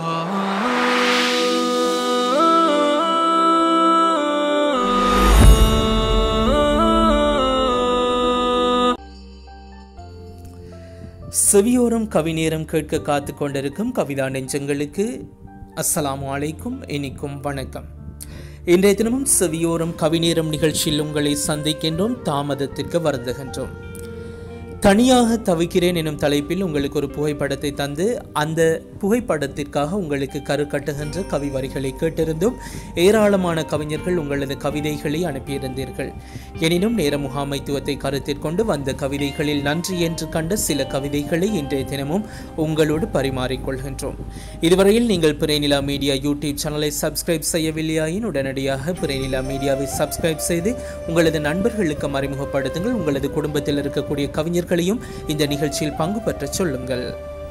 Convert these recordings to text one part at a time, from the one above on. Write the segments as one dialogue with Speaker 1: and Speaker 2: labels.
Speaker 1: செவியோரம் கவிநேரம் கேட்க காத்து கொண்டிருக்கும் கவிதா நெஞ்சங்களுக்கு அஸ்ஸலாமு அலைக்கும் இனிக்கும் வணக்கம் இன்றைய தினமும் செவியோரம் கவிநேரம் நிகழ்ச்சியில் உங்களை சந்திக்கின்றோம் தாமதத்திற்கு வருந்துகின்றோம் தனியாக தவிக்கிறேன் எனும் தலைப்பில் உங்களுக்கு ஒரு புகைப்படத்தை தந்து அந்த புகைப்படத்திற்காக உங்களுக்கு கரு கட்டுகின்ற கவி வரிகளை கேட்டிருந்தும் ஏராளமான கவிஞர்கள் உங்களது கவிதைகளை அனுப்பியிருந்தீர்கள் எனினும் நேர முகாமைத்துவத்தை கருத்தில் கொண்டு வந்த கவிதைகளில் நன்றி என்று கண்ட சில கவிதைகளை இன்றைய தினமும் உங்களோடு பரிமாறிக்கொள்கின்றோம் இதுவரையில் நீங்கள் பிரேனிலா மீடியா யூடியூப் சேனலை சப்ஸ்கிரைப் செய்யவில்லையாயின் உடனடியாக பிரேனிலா மீடியாவை சப்ஸ்கிரைப் செய்து உங்களது நண்பர்களுக்கு அறிமுகப்படுத்துங்கள் உங்களது குடும்பத்தில் இருக்கக்கூடிய கவிஞர்களையும் இந்த நிகழ்ச்சியில் பங்கு பெற்ற சொல்லுங்கள்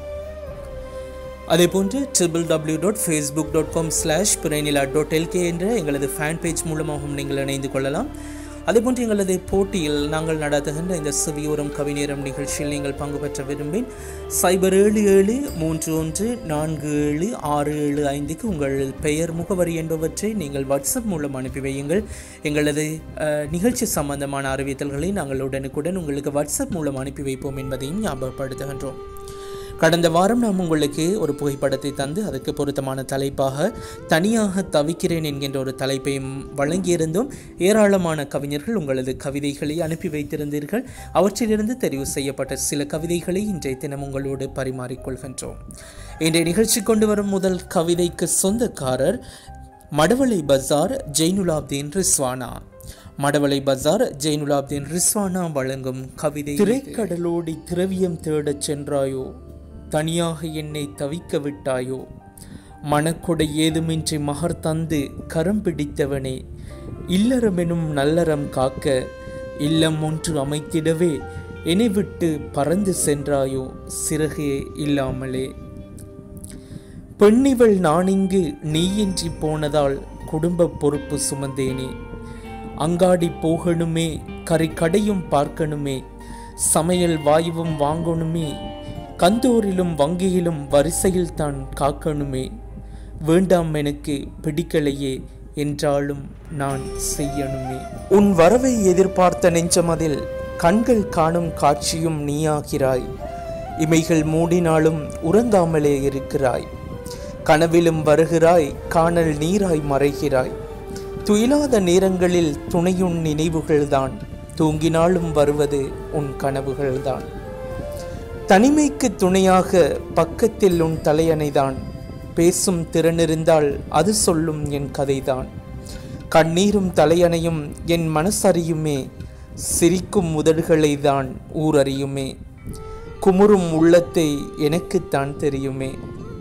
Speaker 1: அதேபோன்று triple W dot Facebook dot com slash Prenila dot LK என்ற எங்களது ஃபேன் பேஜ் மூலமாகவும் நீங்கள் இணைந்து கொள்ளலாம் அதேபோன்று எங்களது போட்டியில் நாங்கள் நடத்துகின்ற இந்த சிவியோரம் கவிநேரம் நிகழ்ச்சியில் நீங்கள் பங்கு பெற்ற விரும்பின் சைபர் ஏழு ஏழு மூன்று ஒன்று நான்கு ஏழு ஆறு ஏழு ஐந்துக்கு உங்கள் பெயர் முகவரி என்பவற்றை நீங்கள் வாட்ஸ்அப் மூலம் அனுப்பி வையுங்கள் எங்களது அஹ், நிகழ்ச்சி சம்பந்தமான அறிவித்தல்களை நாங்கள் உடனுக்குடன் உங்களுக்கு வாட்ஸ்அப் மூலம் அனுப்பி வைப்போம் என்பதையும் ஞாபகப்படுத்துகின்றோம் கடந்த வாரம் நாம் உங்களுக்கு ஒரு புகைப்படத்தை தந்து அதுக்கு பொருத்தமான தலைப்பாக தனியாக தவிக்கிறேன் என்கின்ற ஒரு தலைப்பையும் வழங்கியிருந்தோம் ஏராளமான கவிஞர்கள் உங்களது கவிதைகளை அனுப்பி வைத்திருந்தீர்கள் அவற்றிலிருந்து தெரிவு செய்யப்பட்ட சில கவிதைகளை இன்றைய தினம் உங்களோடு பரிமாறிக்கொள்கின்றோம் இன்றைய நிகழ்ச்சி கொண்டு வரும் முதல் கவிதைக்கு சொந்தக்காரர் மடவளை பஜார் ஜெய்னுலாப்தீன் ரிஸ்வானா மடவளை பஜார் ஜெய்னுலாப்தீன் ரிஸ்வானா வழங்கும் கவிதை திரைக்கடலோடி திரவியம் தேடச் சென்றாயோ தனியாக என்னை தவிக்க விட்டாயோ மனக்கொடை ஏதுமின்றி மகர் தந்து கரம் பிடித்தவனே இல்லறமெனும் நல்லறம் காக்க இல்லம் ஒன்று அமைத்திடவே என்னை விட்டு பறந்து சென்றாயோ சிறகே இல்லாமலே பெண்ணிவள் நானிங்கு நீயின்றி போனதால் குடும்ப பொறுப்பு சுமந்தேனே அங்காடி போகணுமே கறி கடையும் பார்க்கணுமே சமையல் வாயுவும் வாங்கணுமே கந்தூரிலும் வங்கியிலும் வரிசையில் தான் காக்கணுமே வேண்டாம் எனக்கு பிடிக்கலையே என்றாலும் நான் செய்யணுமே உன் வரவை எதிர்பார்த்த நெஞ்சமதில் கண்கள் காணும் காட்சியும் நீயாகிறாய் இமைகள் மூடினாலும் உறங்காமலே இருக்கிறாய் கனவிலும் வருகிறாய் காணல் நீராய் மறைகிறாய் துயிலாத நேரங்களில் துணையுன் நினைவுகள்தான் தூங்கினாலும் வருவது உன் கனவுகள்தான் தனிமைக்கு துணையாக பக்கத்தில் உன் தலையணைதான் பேசும் திறனிருந்தால் அது சொல்லும் என் கதைதான் கண்ணீரும் தலையணையும் என் மனசறியுமே சிரிக்கும் உதடுகளை தான் ஊரறியுமே குமுறும் உள்ளத்தை எனக்குத்தான் தெரியுமே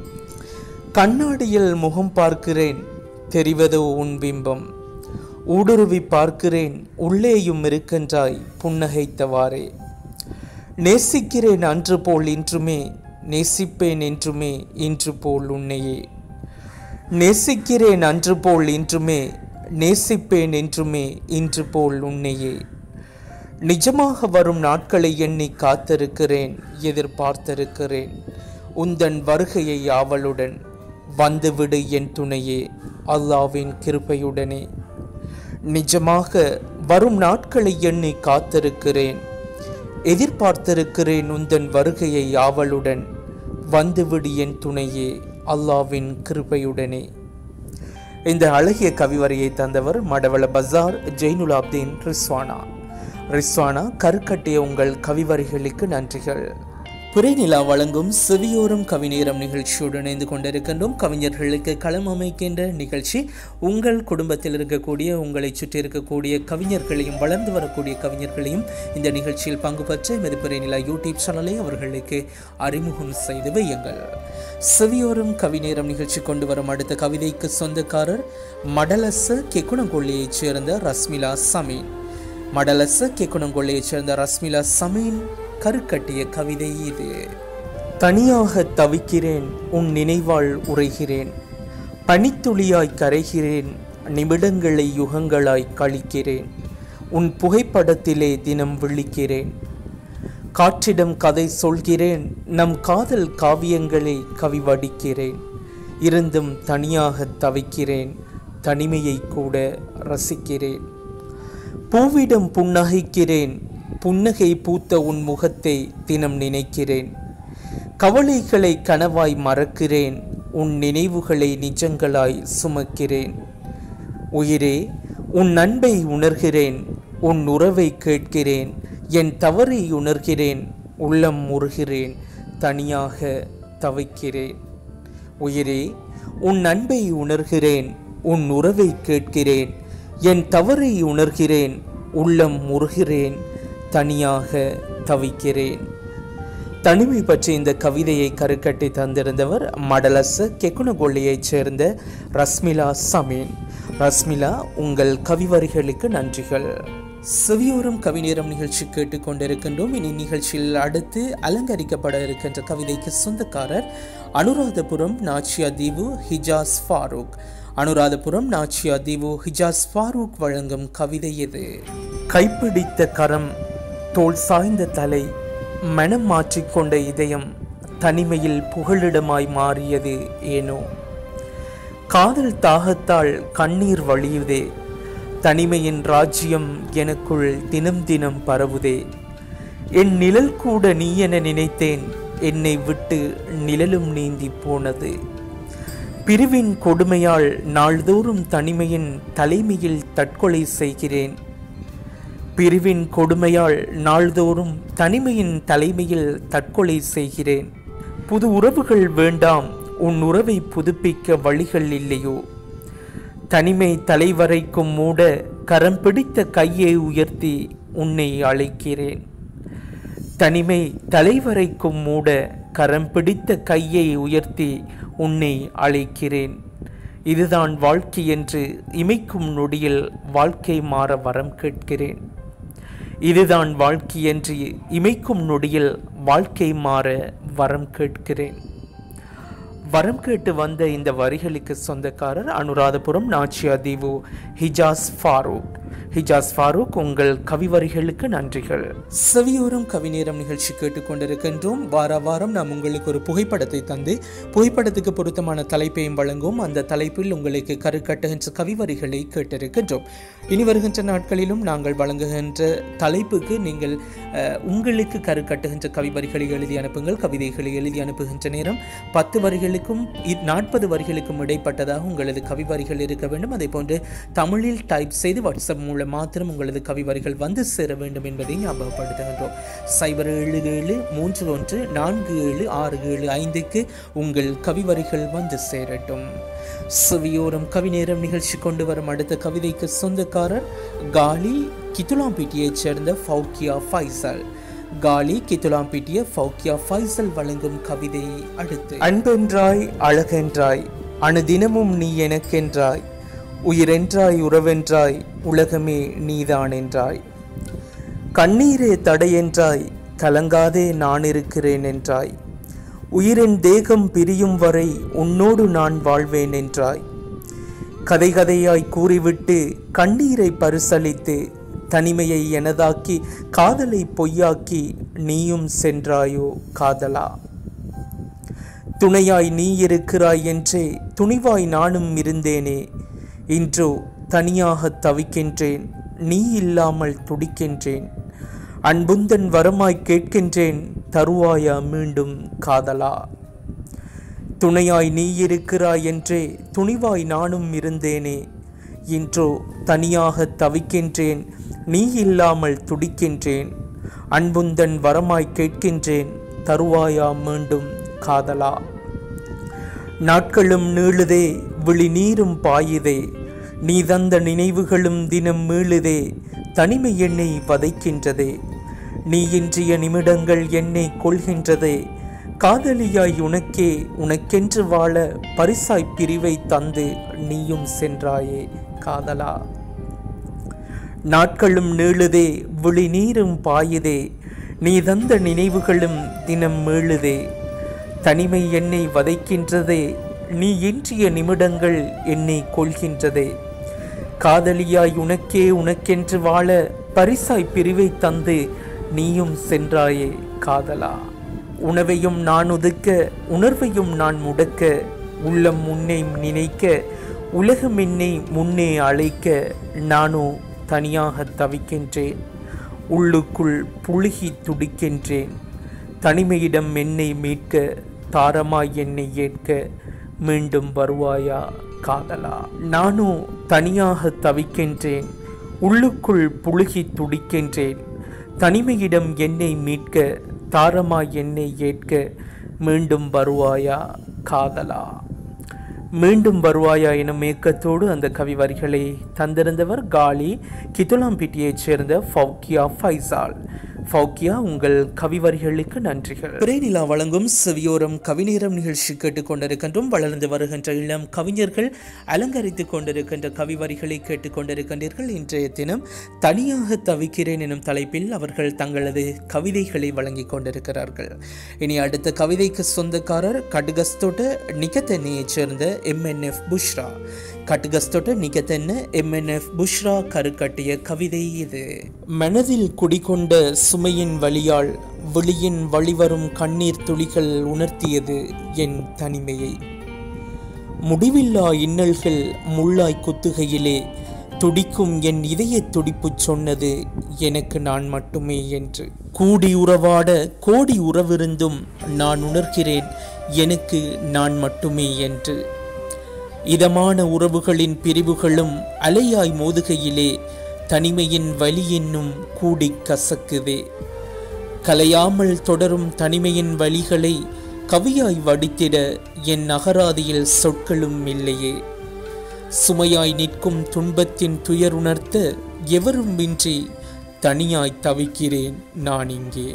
Speaker 1: கண்ணாடியில் முகம் பார்க்கிறேன் தெரிவதோ உன் பிம்பம் ஊடுருவி பார்க்கிறேன் உள்ளேயும் இருக்கின்றாய் புன்னகைத்தவாறே நேசிக்கிறேன் அன்று போல் இன்றுமே நேசிப்பேன் என்றுமே இன்று போல் உன்னையே நேசிக்கிறேன் அன்று போல் இன்றுமே நேசிப்பேன் என்றுமே இன்று போல் உன்னையே நிஜமாக வரும் நாட்களை எண்ணி காத்திருக்கிறேன் எதிர்பார்த்திருக்கிறேன் உந்தன் வருகையை ஆவலுடன் வந்துவிடு என் துணையே அல்லாவின் கிருபையுடனே நிஜமாக வரும் நாட்களை எண்ணி காத்திருக்கிறேன் எதிர்பார்த்திருக்கிறேன் உந்தன் வருகையை ஆவலுடன் வந்துவிடு என் துணையே அல்லாவின் கிருபையுடனே இந்த அழகிய கவிவரையை தந்தவர் மடவள பஜார் ஜெய்னுலாப்தீன் ரிஸ்வானா ரிஸ்வானா கருக்கட்டிய உங்கள் கவிவரிகளுக்கு நன்றிகள் புரைநிலா வழங்கும் செவியோரம் கவிநேரம் நிகழ்ச்சியோடு இணைந்து கொண்டிருக்கின்றோம் கவிஞர்களுக்கு களம் அமைக்கின்ற நிகழ்ச்சி உங்கள் குடும்பத்தில் இருக்கக்கூடிய உங்களை சுற்றி இருக்கக்கூடிய கவிஞர்களையும் வளர்ந்து வரக்கூடிய கவிஞர்களையும் இந்த நிகழ்ச்சியில் பங்கு பெற்ற எமது புரைநிலா யூடியூப் சேனலை அவர்களுக்கு அறிமுகம் செய்து வையுங்கள் செவியோரம் கவிநேரம் நிகழ்ச்சி கொண்டு வரும் அடுத்த கவிதைக்கு சொந்தக்காரர் மடலச கெக்குணங்கொள்ளியைச் சேர்ந்த ரஸ்மிலா சமீன் மடலச கெக்குணங்கொள்ளியைச் சேர்ந்த ரஸ்மிலா சமீன் கருக்கட்டிய கவிதை இது தனியாக தவிக்கிறேன் உன் நினைவால் உரைகிறேன் பனித்துளியாய் கரைகிறேன் நிமிடங்களை யுகங்களாய் கழிக்கிறேன் உன் புகைப்படத்திலே தினம் விழிக்கிறேன் காற்றிடம் கதை சொல்கிறேன் நம் காதல் காவியங்களை கவிவடிக்கிறேன் இருந்தும் தனியாக தவிக்கிறேன் தனிமையை கூட ரசிக்கிறேன் பூவிடம் புன்னகைக்கிறேன் புன்னகை பூத்த உன் முகத்தை தினம் நினைக்கிறேன் கவலைகளை கனவாய் மறக்கிறேன் உன் நினைவுகளை நிஜங்களாய் சுமக்கிறேன் உயிரே உன் அன்பை உணர்கிறேன் உன் உறவை கேட்கிறேன் என் தவறை உணர்கிறேன் உள்ளம் முறுகிறேன் தனியாக தவிக்கிறேன் உயிரே உன் அன்பை உணர்கிறேன் உன் உறவை கேட்கிறேன் என் தவறை உணர்கிறேன் உள்ளம் முறுகிறேன் தனியாக தவிக்கிறேன் தனிமை பற்றி இந்த கவிதையை கருக்கட்டி தந்திருந்தவர் மடலச கெக்குனகொள்ளியைச் சேர்ந்த ரஸ்மிலா சமீன் ரஸ்மிலா உங்கள் கவிவரிகளுக்கு நன்றிகள் செவியோரம் கவிநேரம் நிகழ்ச்சி கேட்டுக்கொண்டிருக்கின்றோம் இனி நிகழ்ச்சியில் அடுத்து அலங்கரிக்கப்பட இருக்கின்ற கவிதைக்கு சொந்தக்காரர் அனுராதபுரம் நாச்சியா தீவு ஹிஜாஸ் ஃபாரூக் அனுராதபுரம் நாச்சியா தீவு ஹிஜாஸ் ஃபாரூக் வழங்கும் கவிதை இது கைப்பிடித்த கரம் தோல் சாய்ந்த தலை மனம் மாற்றிக்கொண்ட இதயம் தனிமையில் புகழிடமாய் மாறியது ஏனோ காதல் தாகத்தால் கண்ணீர் வழியுதே தனிமையின் ராஜ்யம் எனக்குள் தினம் தினம் பரவுதே என் நிழல் கூட நீ என நினைத்தேன் என்னை விட்டு நிழலும் நீந்தி போனது பிரிவின் கொடுமையால் நாள்தோறும் தனிமையின் தலைமையில் தற்கொலை செய்கிறேன் பிரிவின் கொடுமையால் நாள்தோறும் தனிமையின் தலைமையில் தற்கொலை செய்கிறேன் புது உறவுகள் வேண்டாம் உன் உறவை புதுப்பிக்க வழிகள் இல்லையோ தனிமை தலைவரைக்கும் மூட கரம் பிடித்த கையை உயர்த்தி உன்னை அழைக்கிறேன் தனிமை தலைவரைக்கும் மூட கரம் பிடித்த கையை உயர்த்தி உன்னை அழைக்கிறேன் இதுதான் வாழ்க்கை என்று இமைக்கும் நொடியில் வாழ்க்கை மாற வரம் கேட்கிறேன் இதுதான் வாழ்க்கை என்று இமைக்கும் நொடியில் வாழ்க்கை மாற வரம் கேட்கிறேன் வரம் கேட்டு வந்த இந்த வரிகளுக்கு சொந்தக்காரர் அனுராதபுரம் நாச்சியா தீவு ஹிஜாஸ் ஃபாரூக் ஹிஜாஸ் ஃபாரூக் உங்கள் கவிவரிகளுக்கு நன்றிகள் செவியோரம் கவிநேரம் நிகழ்ச்சி கேட்டுக்கொண்டிருக்கின்றோம் வார வாரம் நாம் உங்களுக்கு ஒரு புகைப்படத்தை தந்து புகைப்படத்துக்கு பொருத்தமான தலைப்பையும் வழங்கும் அந்த தலைப்பில் உங்களுக்கு கருக்கட்டுகின்ற கவிவரிகளை கேட்டிருக்கின்றோம் இனி வருகின்ற நாட்களிலும் நாங்கள் வழங்குகின்ற தலைப்புக்கு நீங்கள் அஹ், உங்களுக்கு கருக்கட்டுகின்ற கவிவரிகளை எழுதி அனுப்புங்கள் கவிதைகளை எழுதி அனுப்புகின்ற நேரம் பத்து வரிகளுக்கும் இ- நாற்பது வரிகளுக்கும் இடைப்பட்டதாக உங்களது கவிவரிகள் இருக்க வேண்டும் அதே போன்று தமிழில் டைப் செய்து வாட்ஸ்அப் மூலம் மாத்திரம் உங்களது கவிவரிகள் வந்து சேர வேண்டும் என்பதை ஞாபகப்படுத்துகின்றோம் சைபர் ஏழு ஏழு மூன்று ஒன்று நான்கு ஏழு ஆறு ஏழு ஐந்துக்கு உங்கள் கவிவரிகள் வந்து சேரட்டும் செவியோரம் கவிநேரம் நிகழ்ச்சி கொண்டு வரும் அடுத்த கவிதைக்கு சொந்தக்காரர் காலி கித்துலாம்பேட்டியைச் சேர்ந்த ஃபவுக்கியா ஃபைசல் காலி கித்துலாம்பேட்டிய ஃபவுக்கியா ஃபைசல் வழங்கும் கவிதை அடுத்து அன்பென்றாய் அழகென்றாய் அணுதினமும் நீ எனக்கென்றாய் உயிரென்றாய் உறவென்றாய் உலகமே நீதான் என்றாய் கண்ணீரே தடையென்றாய் கலங்காதே நான் இருக்கிறேன் என்றாய் உயிரின் தேகம் பிரியும் வரை உன்னோடு நான் வாழ்வேன் என்றாய் கதை கதையாய் கூறிவிட்டு கண்ணீரை பரிசளித்து தனிமையை எனதாக்கி காதலை பொய்யாக்கி நீயும் சென்றாயோ காதலா துணையாய் நீ இருக்கிறாய் என்றே துணிவாய் நானும் இருந்தேனே இன்றோ தனியாக தவிக்கின்றேன் நீ இல்லாமல் துடிக்கின்றேன் அன்புந்தன் வரமாய் கேட்கின்றேன் தருவாயா மீண்டும் காதலா துணையாய் நீ இருக்கிறாய் என்றே துணிவாய் நானும் இருந்தேனே இன்றோ தனியாக தவிக்கின்றேன் நீ இல்லாமல் துடிக்கின்றேன் அன்புந்தன் வரமாய் கேட்கின்றேன் தருவாயா மீண்டும் காதலா நாட்களும் நீளுதே விழி நீரும் பாயுதே நீ தந்த நினைவுகளும் தினம் மீளுதே தனிமை என்னை வதைக்கின்றதே நீ இன்றிய நிமிடங்கள் என்னை கொள்கின்றதே காதலியாய் உனக்கே உனக்கென்று வாழ பரிசாய் பிரிவை தந்து நீயும் சென்றாயே காதலா நாட்களும் நீளுதே விழி நீரும் பாயுதே நீ தந்த நினைவுகளும் தினம் மீளுதே தனிமை என்னை வதைக்கின்றதே நீ இன்றிய நிமிடங்கள் என்னை கொள்கின்றதே காதலியாய் உனக்கே உனக்கென்று வாழ பரிசாய் பிரிவை தந்து நீயும் சென்றாயே காதலா உணவையும் நான் ஒதுக்க உணர்வையும் நான் முடக்க உள்ளம் முன்னே நினைக்க உலகம் என்னை முன்னே அழைக்க நானோ தனியாக தவிக்கின்றேன் உள்ளுக்குள் புழுகி துடிக்கின்றேன் தனிமையிடம் என்னை மீட்க தாரமாய் என்னை ஏற்க மீண்டும் வருவாயா காதலா நானோ தனியாக தவிக்கின்றேன் உள்ளுக்குள் புழுகி துடிக்கின்றேன் தனிமையிடம் என்னை மீட்க தாரமாய் என்னை ஏற்க மீண்டும் வருவாயா காதலா மீண்டும் வருவாயா எனும் ஏக்கத்தோடு அந்த கவி வரிகளை தந்திருந்தவர் காலி கிதுலாம்பிட்டியைச் சேர்ந்த ஃபவுக்கியா ஃபைசால் ஃபவுக்கியா உங்கள் கவி வரிகளுக்கு நன்றிகள் பிரேனிலா வழங்கும் செவியோரம் கவிநேரம் நிகழ்ச்சி கேட்டுக்கொண்டிருக்கின்றோம் வளர்ந்து வருகின்ற இளம் கவிஞர்கள் அலங்கரித்துக் கொண்டிருக்கின்ற கவி வரிகளை கேட்டுக்கொண்டிருக்கின்றீர்கள் இன்றைய தினம் தனியாக தவிக்கிறேன் எனும் தலைப்பில் அவர்கள் தங்களது கவிதைகளை வழங்கிக் கொண்டிருக்கிறார்கள் இனி அடுத்த கவிதைக்கு சொந்தக்காரர் கடுகஸ்தோட்ட நிகத்தென்னையைச் சேர்ந்த எம்என்எஃப் புஷ்ரா கட்டுகஸ்தொட்ட நிகத்தென்ன எம்என்எஃப் புஷ்ரா கருக்கட்டிய கவிதை இது மனதில் குடிகொண்ட சுமையின் வழியால் விழியின் வழிவரும் கண்ணீர் துளிகள் உணர்த்தியது என் தனிமையை முடிவில்லா இன்னல்கள் முள்ளாய் குத்துகையிலே துடிக்கும் என் இதய துடிப்பு சொன்னது எனக்கு நான் மட்டுமே என்று கூடி உறவாட கோடி உறவிருந்தும் நான் உணர்கிறேன் எனக்கு நான் மட்டுமே என்று இதமான உறவுகளின் பிரிவுகளும் அலையாய் மோதுகையிலே தனிமையின் வலி என்னும் கூடி கசக்குதே கலையாமல் தொடரும் தனிமையின் வழிகளை கவியாய் வடித்திட என் அகராதியில் சொற்களும் இல்லையே சுமையாய் நிற்கும் துன்பத்தின் துயருணர்த்த எவரும் இன்றி தனியாய் தவிக்கிறேன் நான் இங்கே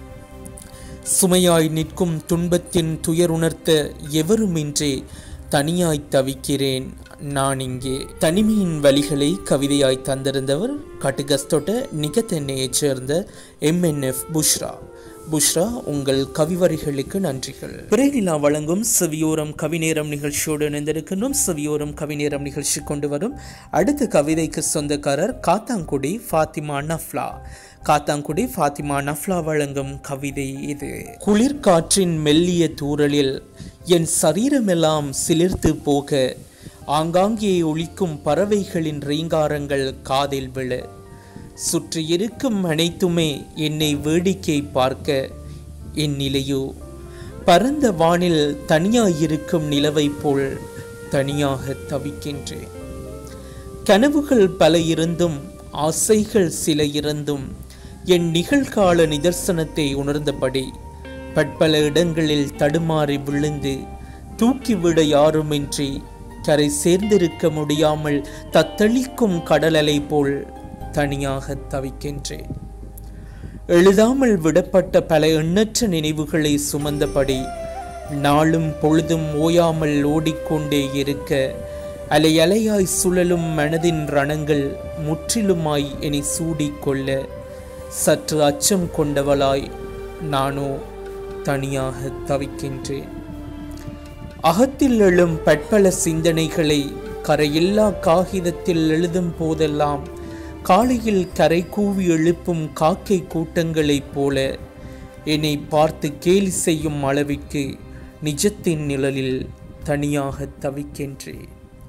Speaker 1: சுமையாய் நிற்கும் துன்பத்தின் துயருணர்த்த எவருமின்றி தனியாய் தவிக்கிறேன் நான் இங்கே தனிமையின் வழிகளை கவிதையாய் தந்திருந்தவர் கட்டுகஸ்தொட்ட நிகத்தென்னையைச் சேர்ந்த எம்என்எஃப் புஷ்ரா புஷ்ரா உங்கள் கவிவரிகளுக்கு நன்றிகள் பிரேனிலா வழங்கும் செவியோரம் கவிநேரம் நிகழ்ச்சியோடு இணைந்திருக்கின்றோம் செவியோரம் கவிநேரம் நிகழ்ச்சி கொண்டு வரும் அடுத்த கவிதைக்கு சொந்தக்காரர் காத்தாங்குடி ஃபாத்திமா நஃப்லா காத்தாங்குடி ஃபாத்திமா நஃப்லா வழங்கும் கவிதை இது குளிர்காற்றின் மெல்லிய தூறலில் என் சரீரமெல்லாம் சிலிர்த்து போக ஆங்காங்கே ஒழிக்கும் பறவைகளின் ரீங்காரங்கள் காதில் விழ சுற்றி இருக்கும் அனைத்துமே என்னை வேடிக்கை பார்க்க என் நிலையோ பரந்த வானில் தனியாயிருக்கும் நிலவைப் போல் தனியாக தவிக்கின்றேன் கனவுகள் பல இருந்தும் ஆசைகள் சில இருந்தும் என் நிகழ்கால நிதர்சனத்தை உணர்ந்தபடி பற்பல இடங்களில் தடுமாறி விழுந்து தூக்கிவிட யாருமின்றி கரை சேர்ந்திருக்க முடியாமல் தத்தளிக்கும் கடலலை போல் தனியாக தவிக்கின்றேன் எழுதாமல் விடப்பட்ட பல எண்ணற்ற நினைவுகளை சுமந்தபடி நாளும் பொழுதும் ஓயாமல் ஓடிக்கொண்டே இருக்க அலை அலையாய் சுழலும் மனதின் ரணங்கள் முற்றிலுமாய் என்னை சூடிக்கொள்ள சற்று அச்சம் கொண்டவளாய் நானோ தனியாக தவிக்கின்றேன் அகத்தில் எழும் பற்பல சிந்தனைகளை கரையில்லா காகிதத்தில் எழுதும் போதெல்லாம் காலையில் கரை கூவி எழுப்பும் காக்கை கூட்டங்களைப் போல என்னை பார்த்து கேலி செய்யும் அளவிற்கு நிஜத்தின் நிழலில் தனியாக தவிக்கின்றேன்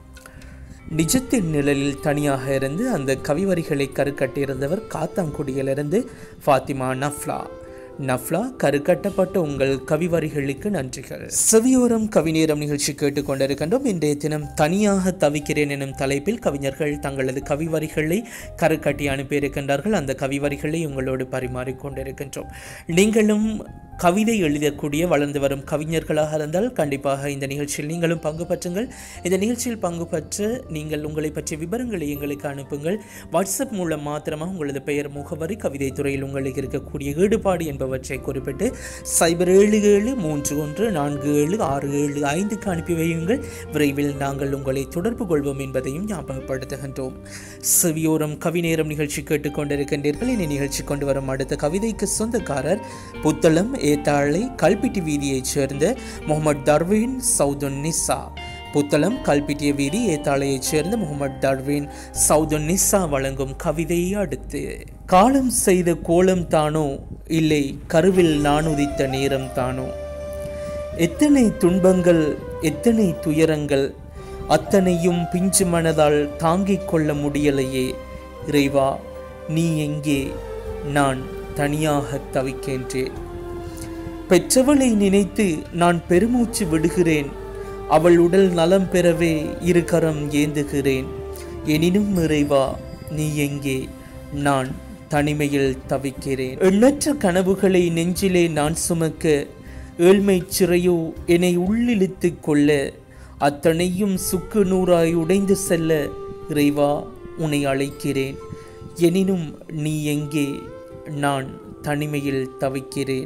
Speaker 1: நிஜத்தின் நிழலில் தனியாக இருந்து அந்த கவிவரிகளை கருக்கட்டியிருந்தவர் காத்தாங்குடியிலிருந்து ஃபாத்திமா நஃப்லா நஃப்லா கருக்கட்டப்பட்ட உங்கள் கவிவரிகளுக்கு நன்றிகள் செவியோரம் கவிநேரம் நிகழ்ச்சி கேட்டுக்கொண்டிருக்கின்றோம் இன்றைய தினம் தனியாக தவிக்கிறேன் எனும் தலைப்பில் கவிஞர்கள் தங்களது கவிவரிகளை கருக்கட்டி அனுப்பியிருக்கின்றார்கள் அந்த கவிவரிகளை உங்களோடு பரிமாறிக்கொண்டிருக்கின்றோம் நீங்களும் கவிதை எழுதக்கூடிய வளர்ந்து வரும் கவிஞர்களாக இருந்தால் கண்டிப்பாக இந்த நிகழ்ச்சியில் நீங்களும் பங்கு பற்றுங்கள் இந்த நிகழ்ச்சியில் பங்கு பற்று நீங்கள் உங்களை பற்றிய விவரங்களை எங்களுக்கு அனுப்புங்கள் வாட்ஸ்அப் மூலம் மாத்திரமாக உங்களது பெயர் முகவரி கவிதை துறையில் உங்களுக்கு இருக்கக்கூடிய ஈடுபாடு என்பவற்றை குறிப்பிட்டு சைபர் ஏழு ஏழு மூன்று ஒன்று நான்கு ஏழு ஆறு ஏழு ஐந்துக்கு அனுப்பி வையுங்கள் விரைவில் நாங்கள் உங்களை தொடர்பு கொள்வோம் என்பதையும் ஞாபகப்படுத்துகின்றோம் செவியோரம் கவிநேரம் நிகழ்ச்சி கேட்டுக்கொண்டிருக்கின்றீர்கள் இனி நிகழ்ச்சி கொண்டு வரும் அடுத்த கவிதைக்கு சொந்தக்காரர் புத்தளம் ஏத்தாளை கல்பிட்டி வீதியைச் சேர்ந்த முகமது தர்வீன் சவுதுன் நிசா புத்தளம் கல்பிட்டிய வீதி ஏத்தாளையைச் சேர்ந்த முகமது தர்வீன் சவுதுன் நிசா வழங்கும் கவிதையை அடுத்து காலம் செய்த கோலம் தானோ இல்லை கருவில் நான் உதித்த நேரம் தானோ எத்தனை துன்பங்கள் எத்தனை துயரங்கள் அத்தனையும் பிஞ்சு மனதால் தாங்கிக் கொள்ள முடியலையே இறைவா நீ எங்கே நான் தனியாக தவிக்கின்றேன் பெற்றவளை நினைத்து நான் பெருமூச்சு விடுகிறேன் அவள் உடல் நலம் பெறவே இருகரம் ஏந்துகிறேன் எனினும் இறைவா நீ எங்கே நான் தனிமையில் தவிக்கிறேன் எண்ணற்ற கனவுகளை நெஞ்சிலே நான் சுமக்க ஏழ்மை சிறையோ என்னை உள்ளிழுத்து கொள்ள அத்தனையும் சுக்கு நூறாய் உடைந்து செல்ல இறைவா உன்னை அழைக்கிறேன் எனினும் நீ எங்கே நான் தனிமையில் தவிக்கிறேன்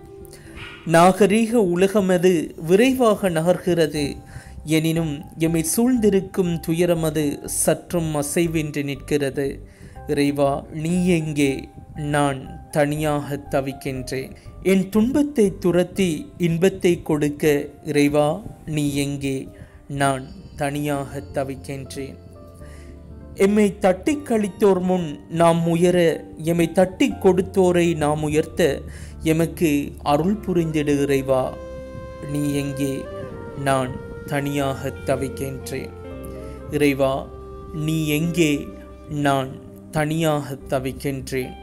Speaker 1: நாகரீக உலகமது விரைவாக நகர்கிறது எனினும் எம்மை சூழ்ந்திருக்கும் துயரமது சற்றும் அசைவின்றி நிற்கிறது இறைவா நீ எங்கே நான் தனியாக தவிக்கின்றேன் என் துன்பத்தை துரத்தி இன்பத்தை கொடுக்க இறைவா நீ எங்கே நான் தனியாக தவிக்கின்றேன் எம்மை தட்டி கழித்தோர் முன் நாம் உயர எம்மை தட்டி கொடுத்தோரை நாம் உயர்த்த எமக்கு அருள் புரிந்திடு இறைவா நீ எங்கே நான் தனியாக தவிக்கின்றேன் இறைவா நீ எங்கே நான் தனியாக தவிக்கின்றேன்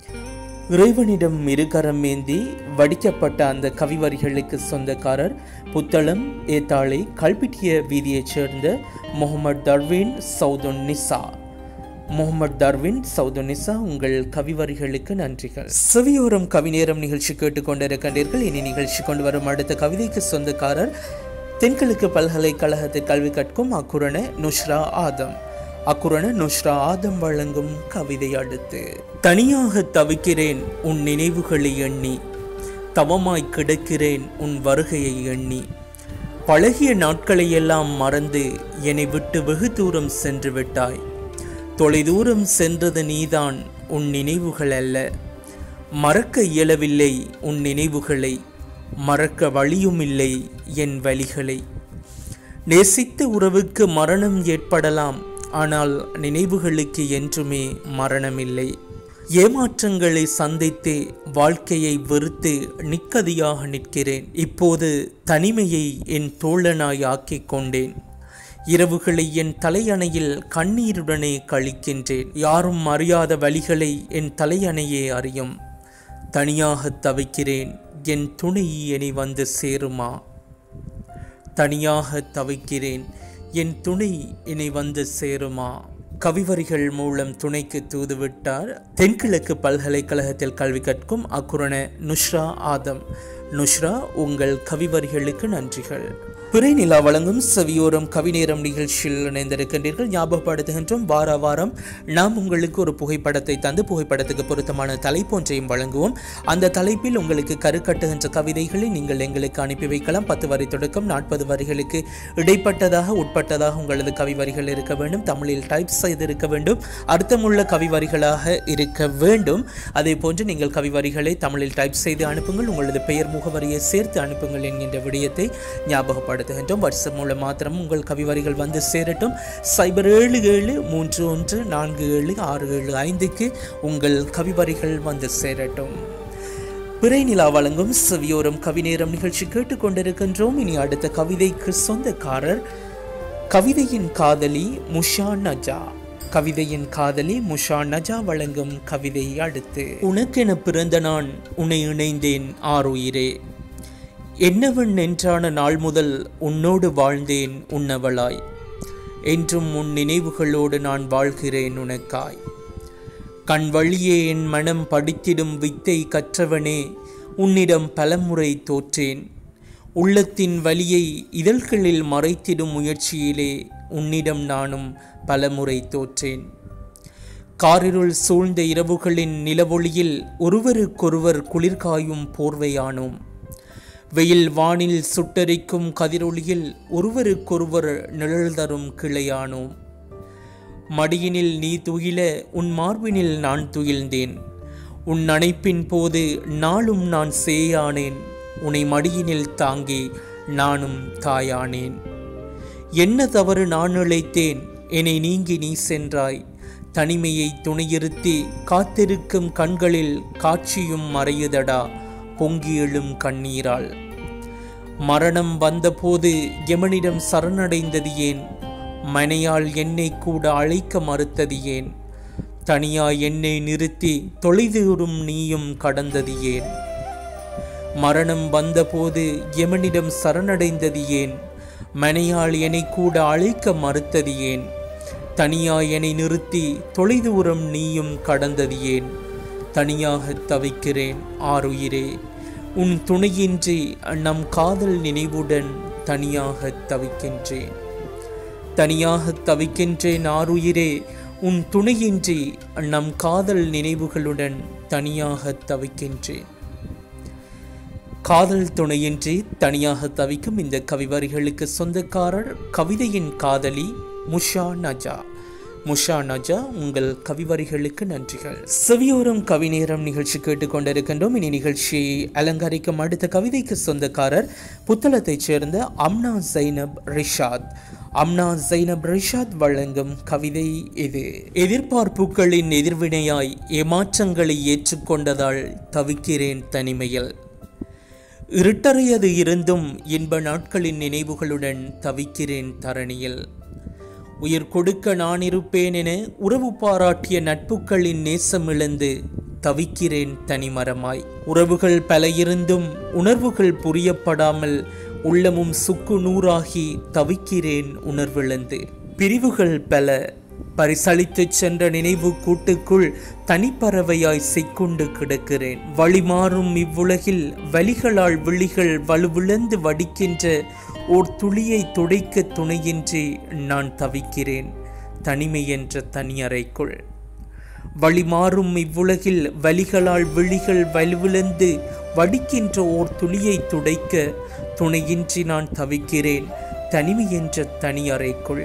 Speaker 1: இறைவனிடம் இருகரம் ஏந்தி வடிக்கப்பட்ட அந்த கவிவரிகளுக்கு சொந்தக்காரர் புத்தளம் ஏத்தாளை கல்பிட்டிய வீதியைச் சேர்ந்த முகமது தர்வீன் சவுதுன் நிசா முகமது தர்வின் சவுதுனிசா உங்கள் கவிவரிகளுக்கு நன்றிகள் செவியோரம் கவிநேரம் நிகழ்ச்சி கேட்டுக்கொண்டிருக்கின்றீர்கள் இனி நிகழ்ச்சி கொண்டு வரும் அடுத்த கவிதைக்கு சொந்தக்காரர் தென்கிழக்கு பல்கலைக்கழகத்தில் கல்வி கற்கும் அக்குரண நுஷ்ரா ஆதம் அக்குரண நுஷ்ரா ஆதம் வழங்கும் கவிதை அடுத்து தனியாக தவிக்கிறேன் உன் நினைவுகளை எண்ணி தவமாய் கிடக்கிறேன் உன் வருகையை எண்ணி பழகிய நாட்களையெல்லாம் மறந்து என்னை விட்டு வெகு தூரம் சென்று விட்டாய் தொலைதூரம் சென்றது நீதான் உன் நினைவுகள் அல்ல மறக்க இயலவில்லை உன் நினைவுகளை மறக்க வழியும் இல்லை என் வழிகளை நேசித்த உறவுக்கு மரணம் ஏற்படலாம் ஆனால் நினைவுகளுக்கு என்றுமே மரணமில்லை ஏமாற்றங்களை சந்தித்து வாழ்க்கையை வெறுத்து நிக்கதியாக நிற்கிறேன் இப்போது தனிமையை என் தோழனாய் ஆக்கிக் கொண்டேன் இரவுகளை என் தலையணையில் கண்ணீருடனே கழிக்கின்றேன் யாரும் அறியாத வழிகளை என் தலையணையே அறியும் தனியாக தவிக்கிறேன் என் துணை என்னை வந்து சேருமா தனியாக தவிக்கிறேன் என் துணை என்னை வந்து சேருமா கவிவரிகள் மூலம் துணைக்கு தூதுவிட்டார் தென்கிழக்கு பல்கலைக்கழகத்தில் கல்வி கற்கும் அக்குரண நுஷ்ரா ஆதம் நுஷ்ரா உங்கள் கவிவரிகளுக்கு நன்றிகள் பிறை நிலா வழங்கும் செவியோரம் கவிநேரம் நிகழ்ச்சியில் இணைந்திருக்கின்றீர்கள் ஞாபகப்படுத்துகின்றோம் வார வாரம் நாம் உங்களுக்கு ஒரு புகைப்படத்தை தந்து புகைப்படத்துக்கு பொருத்தமான தலைப்பு ஒன்றையும் வழங்குவோம் அந்த தலைப்பில் உங்களுக்கு கருக்கட்டுகின்ற கவிதைகளை நீங்கள் எங்களுக்கு அனுப்பி வைக்கலாம் பத்து வரி தொடக்கம் நாற்பது வரிகளுக்கு இடைப்பட்டதாக உட்பட்டதாக உங்களது கவிவரிகள் இருக்க வேண்டும் தமிழில் டைப் செய்திருக்க வேண்டும் அர்த்தமுள்ள கவிவரிகளாக இருக்க வேண்டும் அதே போன்று நீங்கள் கவிவரிகளை தமிழில் டைப் செய்து அனுப்புங்கள் உங்களது பெயர் முகவரியை சேர்த்து அனுப்புங்கள் என்கின்ற விடயத்தை ஞாபகப்படுத்துகின்றோம் வாட்ஸ்அப் மூலம் மாத்திரம் உங்கள் கவிவரிகள் வந்து சேரட்டும் சைபர் ஏழு ஏழு மூன்று ஒன்று நான்கு ஏழு ஆறு ஏழு ஐந்துக்கு உங்கள் கவிவரிகள் வந்து சேரட்டும் பிறை நிலா வழங்கும் செவியோரம் கவிநேரம் நிகழ்ச்சி கேட்டுக்கொண்டிருக்கின்றோம் இனி அடுத்த கவிதைக்கு சொந்தக்காரர் கவிதையின் காதலி முஷா நஜா கவிதையின் காதலி முஷா நஜா வழங்கும் கவிதை அடுத்து உனக்கென பிறந்த நான் உன்னை இணைந்தேன் ஆறுயிரே என்னவன் என்றான நாள் முதல் உன்னோடு வாழ்ந்தேன் உன்னவளாய் என்றும் உன் நினைவுகளோடு நான் வாழ்கிறேன் உனக்காய் கண் வழியே என் மனம் படித்திடும் வித்தை கற்றவனே உன்னிடம் பலமுறை தோற்றேன் உள்ளத்தின் வலியை இதழ்களில் மறைத்திடும் முயற்சியிலே உன்னிடம் நானும் பலமுறை தோற்றேன் காரிருள் சூழ்ந்த இரவுகளின் நிலவொளியில் ஒருவருக்கொருவர் குளிர்காயும் போர்வையானோம் வெயில் வானில் சுட்டரிக்கும் கதிரொளியில் ஒருவருக்கொருவர் நிழல் தரும் கிளையானோம் மடியினில் நீ துயில உன் மார்பினில் நான் துயில்ந்தேன் உன் அணைப்பின் போது நாளும் நான் சேயானேன் உன்னை மடியினில் தாங்கி நானும் தாயானேன் என்ன தவறு நான் இழைத்தேன் என்னை நீங்கி நீ சென்றாய் தனிமையை துணையிருத்தி காத்திருக்கும் கண்களில் காட்சியும் மறையுதடா பொங்கி எழும் கண்ணீரால் மரணம் வந்தபோது எமனிடம் சரணடைந்தது ஏன் மனையால் என்னை கூட அழைக்க மறுத்தது ஏன் தனியா என்னை நிறுத்தி தொலைதூரும் நீயும் கடந்தது ஏன் மரணம் வந்தபோது எமனிடம் சரணடைந்தது ஏன் மனையால் என்னை கூட அழைக்க மறுத்தது ஏன் தனியா என்னை நிறுத்தி தொலைதூரம் நீயும் கடந்தது ஏன் தனியாக தவிக்கிறேன் ஆறுயிரே உன் துணையின்றி நம் காதல் நினைவுடன் தனியாக தவிக்கின்றேன் தனியாக தவிக்கின்றேன் ஆறுயிரே உன் துணையின்றி நம் காதல் நினைவுகளுடன் தனியாக தவிக்கின்றேன் காதல் துணையின்றி தனியாக தவிக்கும் இந்த கவிவரிகளுக்கு சொந்தக்காரர் கவிதையின் காதலி முஷா நஜா முஷா நஜா உங்கள் கவிவரிகளுக்கு நன்றிகள் செவியோரம் கவிநேரம் நிகழ்ச்சி கேட்டுக்கொண்டிருக்கின்றோம் இனி நிகழ்ச்சியை அலங்கரிக்கும் அடுத்த கவிதைக்கு சொந்தக்காரர் புத்தளத்தைச் சேர்ந்த அம்னா ஜைனப் ரிஷாத் அம்னா ஜைனப் ரிஷாத் வழங்கும் கவிதை இது எதிர்பார்ப்புகளின் எதிர்வினையாய் ஏமாற்றங்களை ஏற்றுக்கொண்டதால் தவிக்கிறேன் தனிமையில் இருட்டறையது இருந்தும் இன்ப நாட்களின் நினைவுகளுடன் தவிக்கிறேன் தரணியில் உயிர் கொடுக்க நான் இருப்பேன் என உறவு பாராட்டிய நட்புகளின் நேசமிழந்து தவிக்கிறேன் தனிமரமாய் உறவுகள் பல இருந்தும் உணர்வுகள் புரியப்படாமல் உள்ளமும் சுக்கு நூறாகி தவிக்கிறேன் உணர்விழந்து பிரிவுகள் பல பரிசளித்துச் சென்ற நினைவு கூட்டுக்குள் தனிப்பறவையாய் சிக்குண்டு கிடக்கிறேன் வழிமாறும் இவ்வுலகில் வலிகளால் விழிகள் வலுவிழந்து வடிக்கின்ற ஓர் துளியை துடைக்க துணையின்றி நான் தவிக்கிறேன் தனிமை என்ற தனியறைக்குள் வழிமாறும் இவ்வுலகில் வலிகளால் விழிகள் வலுவிழந்து வடிக்கின்ற ஓர் துளியை துடைக்க துணையின்றி நான் தவிக்கிறேன் தனிமை என்ற தனியறைக்குள்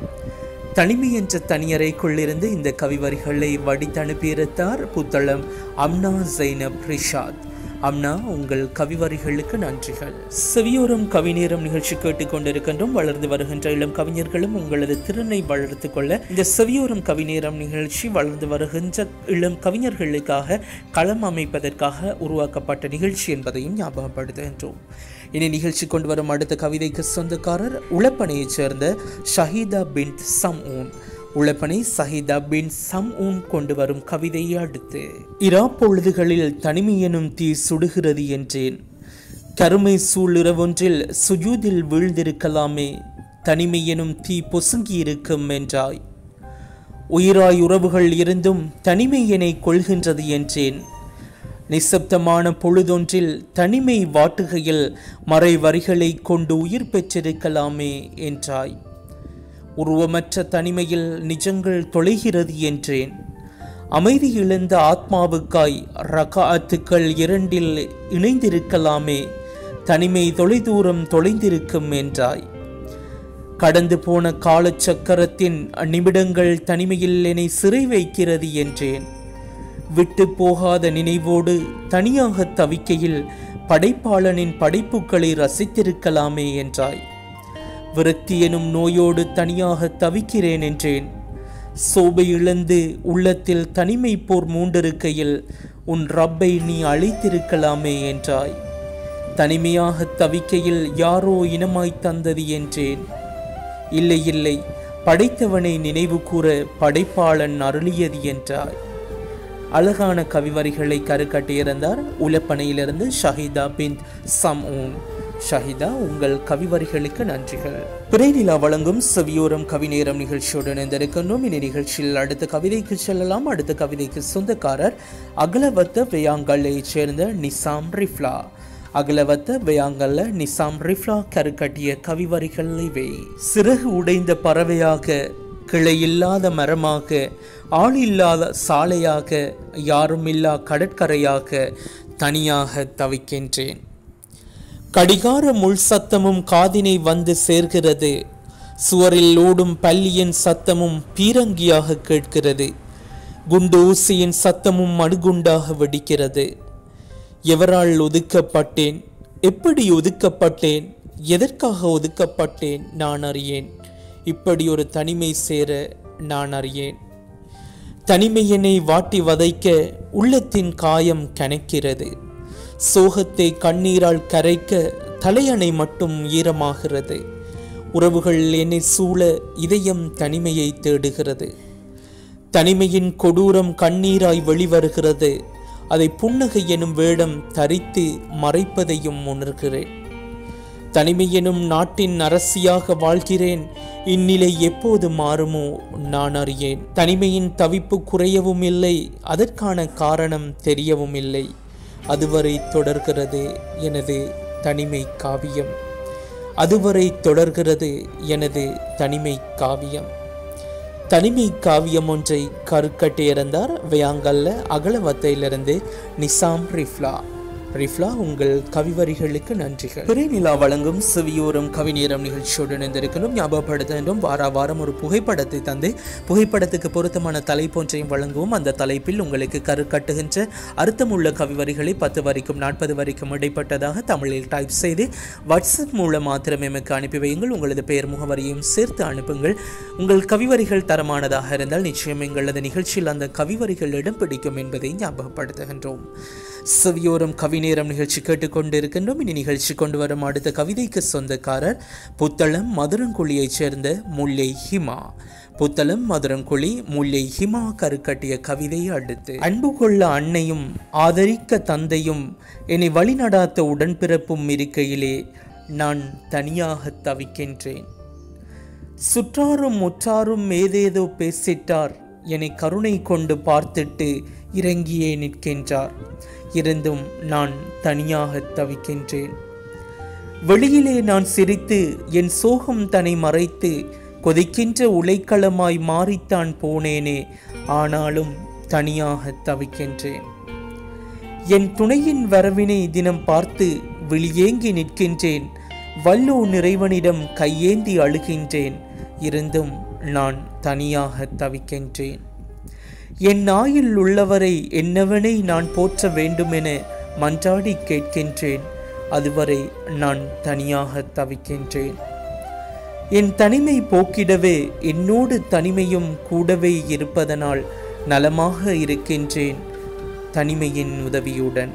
Speaker 1: தனிமை என்ற தனியறைக்குள் இருந்து இந்த கவிவரிகளை வடித்தனுப்பியிருத்தார் புத்தளம் அம்னா ஜைனப் ரிஷாத் அம்னா உங்கள் கவிவரிகளுக்கு நன்றிகள் செவியோரம் கவிநேரம் நிகழ்ச்சி கேட்டுக்கொண்டிருக்கின்றோம் வளர்ந்து வருகின்ற இளம் கவிஞர்களும் உங்களது திறனை வளர்த்து கொள்ள இந்த செவியோரம் கவிநேரம் நிகழ்ச்சி வளர்ந்து வருகின்ற இளம் கவிஞர்களுக்காக களம் அமைப்பதற்காக உருவாக்கப்பட்ட நிகழ்ச்சி என்பதையும் ஞாபகப்படுத்துகின்றோம் இனி நிகழ்ச்சி கொண்டு வரும் அடுத்த கவிதைக்கு சொந்தக்காரர் உளப்பனையைச் சேர்ந்த ஷஹீதா பின் சம் ஊன் உளப்பனை சஹிதா பின் சம் ஊன் கொண்டு வரும் கவிதையை அடுத்து இரா பொழுதுகளில் தனிமை எனும் தீ சுடுகிறது என்றேன் கருமை சூழ் இரவொன்றில் சுஜூதில் வீழ்ந்திருக்கலாமே தனிமை எனும் தீ பொசுங்கி இருக்கும் என்றாய் உயிராய் உறவுகள் இருந்தும் தனிமை என்னை கொள்கின்றது என்றேன் நிசப்தமான பொழுதொன்றில் தனிமை வாட்டுகையில் மறை வரிகளை கொண்டு உயிர் பெற்றிருக்கலாமே என்றாய் உருவமற்ற தனிமையில் நிஜங்கள் தொலைகிறது என்றேன் அமைதி இழந்த ஆத்மாவுக்காய் ரகாத்துக்கள் இரண்டில் இணைந்திருக்கலாமே தனிமை தொலைதூரம் தொலைந்திருக்கும் என்றாய் கடந்து போன காலச்சக்கரத்தின் நிமிடங்கள் தனிமையில் என்னை சிறை வைக்கிறது என்றேன் விட்டு போகாத நினைவோடு தனியாக தவிக்கையில் படைப்பாளனின் படைப்புகளை ரசித்திருக்கலாமே என்றாய் விரக்தி எனும் நோயோடு தனியாக தவிக்கிறேன் என்றேன் சோபை இழந்து உள்ளத்தில் தனிமை போர் மூண்டிருக்கையில் உன் ரப்பை நீ அழைத்திருக்கலாமே என்றாய் தனிமையாக தவிக்கையில் யாரோ இனமாய் தந்தது என்றேன் இல்லை இல்லை படைத்தவனை நினைவு கூற படைப்பாளன் அருளியது என்றாய் அழகான கவிவரிகளை கருக்கட்டியிருந்தார் உலப்பனையிலிருந்து ஷஹிதா பின் சம் ஊன் ஷஹிதா உங்கள் கவிவரிகளுக்கு நன்றிகள் பிறைநிலா வழங்கும் செவியோரம் கவிநேரம் நிகழ்ச்சியோடு இணைந்திருக்கின்றோம் இனி நிகழ்ச்சியில் அடுத்த கவிதைக்கு செல்லலாம் அடுத்த கவிதைக்கு சொந்தக்காரர் அகலவத்த வேயாங்கல்லைச் சேர்ந்த நிசாம் ரிஃப்லா அகலவத்த வேயாங்கல்ல நிசாம் ரிஃப்லா கருக்கட்டிய கவிவரிகள் இவை சிறகு உடைந்த பறவையாக கிளை இல்லாத மரமாக ஆள் இல்லாத சாலையாக யாருமில்லா கடற்கரையாக தனியாக தவிக்கின்றேன் கடிகார முள் சத்தமும் காதினை வந்து சேர்கிறது சுவரில் ஓடும் பள்ளியின் சத்தமும் பீரங்கியாக கேட்கிறது குண்டு ஊசியின் சத்தமும் மடுகுண்டாக வெடிக்கிறது எவரால் ஒதுக்கப்பட்டேன் எப்படி ஒதுக்கப்பட்டேன் எதற்காக ஒதுக்கப்பட்டேன் நான் அறியேன் இப்படி ஒரு தனிமை சேர நான் அறியேன் தனிமை என்னை வாட்டி வதைக்க உள்ளத்தின் காயம் கணக்கிறது சோகத்தை கண்ணீரால் கரைக்க தலையணை மட்டும் ஈரமாகிறது உறவுகள் என்னை சூழ இதயம் தனிமையை தேடுகிறது தனிமையின் கொடூரம் கண்ணீராய் வெளிவருகிறது அதை புன்னகை எனும் வேடம் தரித்து மறைப்பதையும் உணர்கிறேன் தனிமை எனும் நாட்டின் அரசியாக வாழ்கிறேன் இந்நிலை எப்போது மாறுமோ நான் அறியேன் தனிமையின் தவிப்பு குறையவும் இல்லை அதற்கான காரணம் தெரியவும் இல்லை அதுவரை தொடர்கிறது எனது தனிமை காவியம் அதுவரை தொடர்கிறது எனது தனிமை காவியம் தனிமை காவியம் ஒன்றை கருக்கட்டியிருந்தார் வியாங்கல்ல அகலவத்தையிலிருந்து நிசாம் ரிஃப்லா ரிஃப்லா உங்கள் கவிவரிகளுக்கு நன்றிகள் பிறைநிலா வழங்கும் செவியோரம் கவிநேரம் நிகழ்ச்சியோடு இணைந்திருக்கணும் ஞாபகப்படுத்துகின்றோம் வார வாரம் ஒரு புகைப்படத்தை தந்து புகைப்படத்துக்கு பொருத்தமான தலைப்பொன்றையும் வழங்குவோம் அந்த தலைப்பில் உங்களுக்கு கருக்கட்டுகின்ற அர்த்தமுள்ள கவிவரிகளை பத்து வரைக்கும் நாற்பது வரைக்கும் இடைப்பட்டதாக தமிழில் டைப் செய்து வாட்ஸ்அப் மூலம் மாத்திரம் எமக்கு அனுப்பி வையுங்கள் உங்களது பெயர் முகவரியையும் சேர்த்து அனுப்புங்கள் உங்கள் கவிவரிகள் தரமானதாக இருந்தால் நிச்சயம் எங்களது நிகழ்ச்சியில் அந்த கவிவரிகள் இடம் பிடிக்கும் என்பதை ஞாபகப்படுத்துகின்றோம் செவியோரம் கவிநேரம் நிகழ்ச்சி கேட்டுக்கொண்டிருக்கின்றோம் இனி நிகழ்ச்சி கொண்டு வரும் அடுத்த கவிதைக்கு சொந்தக்காரர் புத்தளம் மதுரங்குழியைச் சேர்ந்த முல்லை ஹிமா புத்தளம் மதுரங்குழி முல்லை ஹிமா கருக்கட்டிய கவிதை அடுத்து அன்பு கொள்ள அன்னையும் ஆதரிக்க தந்தையும் என்னை வழிநடாத்த உடன்பிறப்பும் இருக்கையிலே நான் தனியாக தவிக்கின்றேன் சுற்றாரும் முற்றாரும் ஏதேதோ பேசிட்டார் என்னை கருணை கொண்டு பார்த்துட்டு இறங்கியே நிற்கின்றார் இருந்தும் நான் தனியாக தவிக்கின்றேன் வெளியிலே நான் சிரித்து என் சோகம் தன்னை மறைத்து கொதிக்கின்ற உலைக்களமாய் மாறித்தான் போனேனே ஆனாலும் தனியாக தவிக்கின்றேன் என் துணையின் வரவினை தினம் பார்த்து விழியேங்கி நிற்கின்றேன் வல்லோ நிறைவனிடம் கையேந்தி அழுகின்றேன் இருந்தும் நான் தனியாக தவிக்கின்றேன் என் நாயில் உள்ளவரை என்னவனை நான் போற்ற வேண்டுமென மன்றாடி கேட்கின்றேன் அதுவரை நான் தனியாக தவிக்கின்றேன் என் தனிமை போக்கிடவே என்னோடு தனிமையும் கூடவே இருப்பதனால் நலமாக இருக்கின்றேன் தனிமையின் உதவியுடன்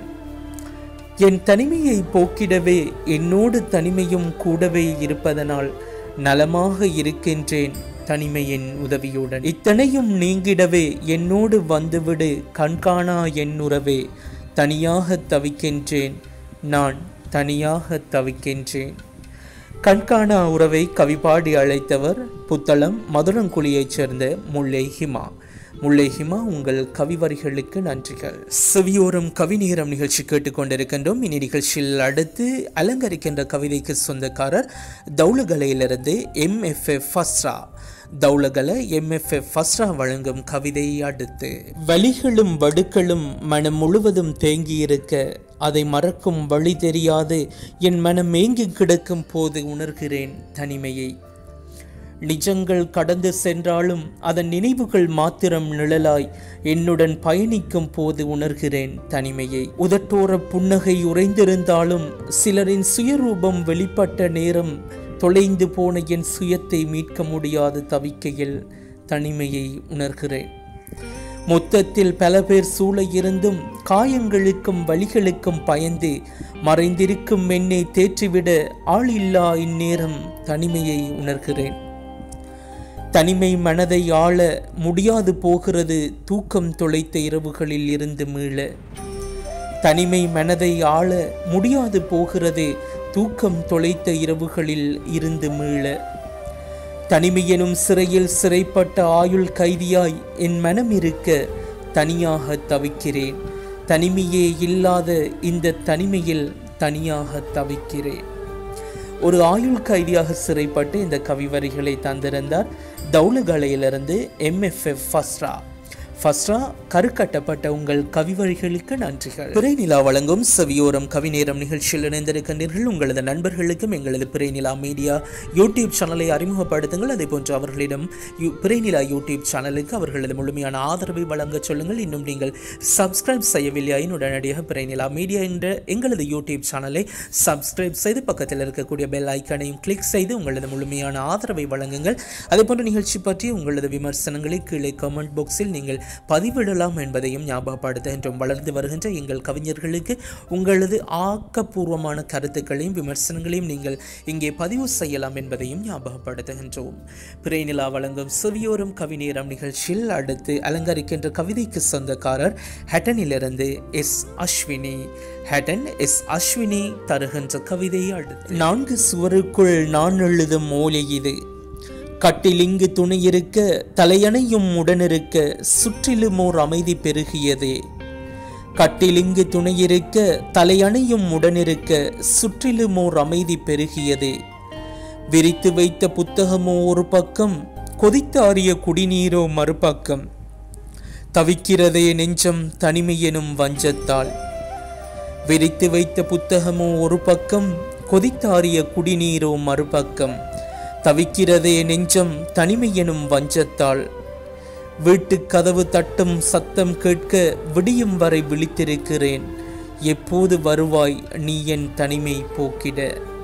Speaker 1: என் தனிமையை போக்கிடவே என்னோடு தனிமையும் கூடவே இருப்பதனால் நலமாக இருக்கின்றேன் தனிமையின் உதவியுடன் இத்தனையும் நீங்கிடவே என்னோடு வந்துவிடு கண்காணா என் உறவே தனியாக தவிக்கின்றேன் நான் தனியாக தவிக்கின்றேன் கண்காணா உறவை கவிபாடி அழைத்தவர் புத்தளம் மதுரங்குழியைச் சேர்ந்த முல்லை ஹிமா முல்லை ஹிமா உங்கள் கவிவரிகளுக்கு நன்றிகள் செவியோரம் கவிநேரம் நிகழ்ச்சி கேட்டுக்கொண்டிருக்கின்றோம் இனி நிகழ்ச்சியில் அடுத்து அலங்கரிக்கின்ற கவிதைக்கு சொந்தக்காரர் தௌலகலையிலிருந்து எம்எஃப்எஃப் ஃபஸ்ரா தௌலகல எம்எஃப்எஃப் ஃபஸ்ரா வழங்கும் கவிதை அடுத்து வலிகளும் வடுக்களும் மனம் முழுவதும் தேங்கியிருக்க அதை மறக்கும் வழி தெரியாது என் மனம் ஏங்கி கிடக்கும் போது உணர்கிறேன் தனிமையை நிஜங்கள் கடந்து சென்றாலும் அதன் நினைவுகள் மாத்திரம் நிழலாய் என்னுடன் பயணிக்கும் போது உணர்கிறேன் தனிமையை உதட்டோர புன்னகை உறைந்திருந்தாலும் சிலரின் சுயரூபம் வெளிப்பட்ட நேரம் தொலைந்து போன என் சுயத்தை மீட்க முடியாது தவிக்கையில் தனிமையை உணர்கிறேன் மொத்தத்தில் பல பேர் சூழ இருந்தும் காயங்களுக்கும் வழிகளுக்கும் பயந்து மறைந்திருக்கும் என்னை தேற்றிவிட ஆள் இல்லா இந்நேரம் தனிமையை உணர்கிறேன் தனிமை மனதை ஆள முடியாது போகிறது தூக்கம் தொலைத்த இரவுகளில் இருந்து மீள தனிமை மனதை ஆள முடியாது போகிறது தூக்கம் தொலைத்த இரவுகளில் இருந்து மீள தனிமையெனும் சிறையில் சிறைப்பட்ட ஆயுள் கைதியாய் என் மனம் இருக்க தனியாக தவிக்கிறேன் தனிமையே இல்லாத இந்த தனிமையில் தனியாக தவிக்கிறேன் ஒரு ஆயுள் கைதியாக சிறைப்பட்டு இந்த கவிவரிகளை தந்திருந்தார் தௌலகலையிலிருந்து எம்எஃப்எஃப் ஃபஸ்ரா ஃபஸ்ரா கருக்கட்டப்பட்ட உங்கள் கவிவரிகளுக்கு நன்றிகள் பிறைநிலா வழங்கும் செவியோரம் கவிநேரம் நிகழ்ச்சியில் இணைந்திருக்கின்றீர்கள் உங்களது நண்பர்களுக்கும் எங்களது பிறைநிலா மீடியா யூடியூப் சேனலை அறிமுகப்படுத்துங்கள் அதே போன்று அவர்களிடம் யூ பிறைநிலா யூடியூப் சேனலுக்கு அவர்களது முழுமையான ஆதரவை வழங்க சொல்லுங்கள் இன்னும் நீங்கள் சப்ஸ்கிரைப் செய்யவில்லையாயின் உடனடியாக பிறைநிலா மீடியா என்ற எங்களது யூடியூப் சேனலை சப்ஸ்கிரைப் செய்து பக்கத்தில் இருக்கக்கூடிய பெல் ஐக்கனையும் கிளிக் செய்து உங்களது முழுமையான ஆதரவை வழங்குங்கள் அதே போன்ற நிகழ்ச்சி பற்றி உங்களது விமர்சனங்களை கீழே கமெண்ட் பாக்ஸில் நீங்கள் பதிவிடலாம் என்பதையும் ஞாபகப்படுத்துகின்றோம் வளர்ந்து வருகின்ற எங்கள் கவிஞர்களுக்கு உங்களது ஆக்கப்பூர்வமான கருத்துக்களையும் விமர்சனங்களையும் நீங்கள் இங்கே பதிவு செய்யலாம் என்பதையும் ஞாபகப்படுத்துகின்றோம் பிறைநிலா வழங்கும் செவியோரும் கவிநேரம் நிகழ்ச்சியில் அடுத்து அலங்கரிக்கின்ற கவிதைக்கு சொந்தக்காரர் ஹட்டனிலிருந்து எஸ் அஸ்வினி ஹட்டன் எஸ் அஸ்வினி தருகின்ற கவிதை அடுத்து நான்கு சுவருக்குள் நான் எழுதும் ஓலை இது கட்டிலிங்கு துணையிருக்க தலையணையும் உடனிருக்க சுற்றிலும் ஓர் அமைதி பெருகியதே கட்டிலிங்கு துணையிருக்க தலையணையும் உடனிருக்க சுற்றிலும் ஓர் அமைதி பெருகியதே விரித்து வைத்த புத்தகமோ ஒரு பக்கம் கொதித்தாறிய குடிநீரோ மறுபக்கம் தவிக்கிறதே நெஞ்சம் தனிமை எனும் வஞ்சத்தால் விரித்து வைத்த புத்தகமோ ஒரு பக்கம் கொதித்தாறிய குடிநீரோ மறுபக்கம் தவிக்கிறதே நெஞ்சம் தனிமை எனும் வஞ்சத்தால் வீட்டுக் கதவு தட்டும் சத்தம் கேட்க விடியும் வரை விழித்திருக்கிறேன் எப்போது வருவாய் நீ என் தனிமை போக்கிட